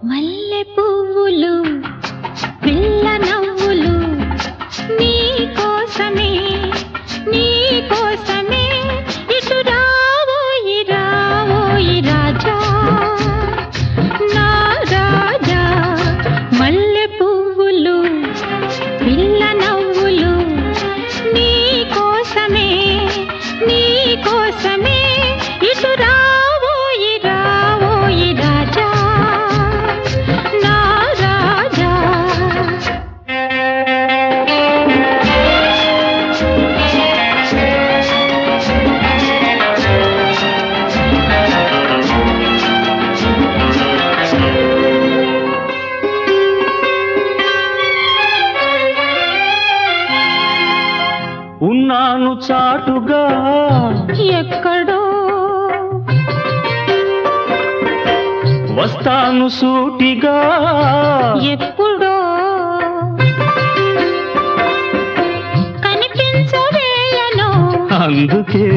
మల్లె పువ్వులు పిల్ల నవ్వులు నీ కోసమే నీ కోసమే ఇటు రావోయి రావోయి రాజా నా రాజా మల్లె పువ్వులు పిల్ల నవ్వులు నీ కోసమే నీ కోసమే ఇటు రావోయి రావోయి రాజా నా రాజా ఉన్నాను చాటుగా ఎక్కడో వస్తాను సూటిగా ఎప్పుడో కనిపించవేయను అందుకే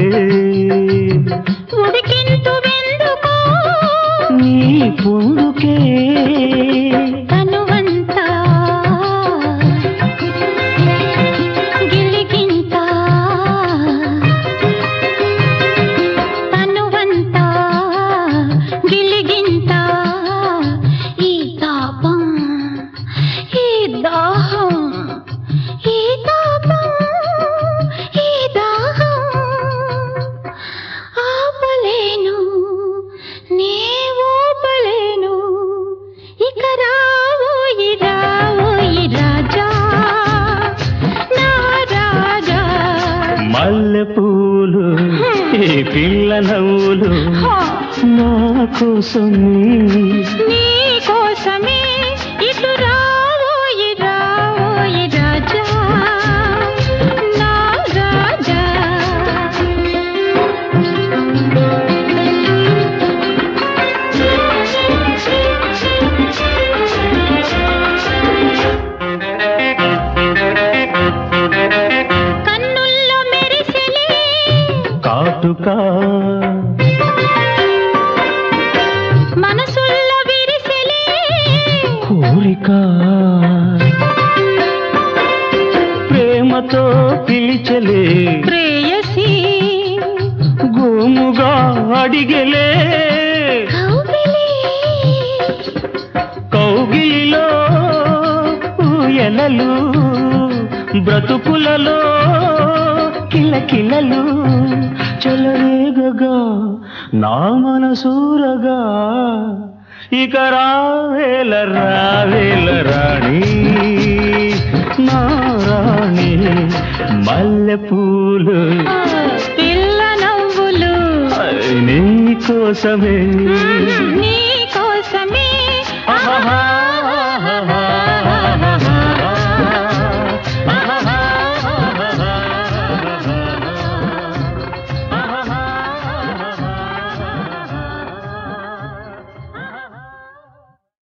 ఉడికింతు వెందుకో నీ పొందుకే తనువంతా గిలిగింత తనువంతా గిలిగింత ఈ తాపం ఈ దాహం ఈ తాపం ఈ దాహం ఆపలేను నీవోపలేను ఇక రావోయి రావోయి రాజా నా రాజా మల్లె పూలు ఈ పిల్ల నవ్వులు హా, నా కోసం నీ కోసమే ఇటు రావోయి రావోయి రాజా నా రాజా కన్నుల్లో మెరిసెలే కాటుకా మనసుల్లో విరిసెలే కోరిక ప్రేమతో పిలిచలే ప్రేయసి గోముగా అడిగలే కౌగిలి కౌగిలిలో ఊయలలు బ్రతుకులలో కిలకిలలు చెలరేగగా నా మనసూరగా ఇక రావేల రావేల రాణి నా రాణి మల్లె పూలు పిల్ల నవ్వులు నీ కోసమే నీ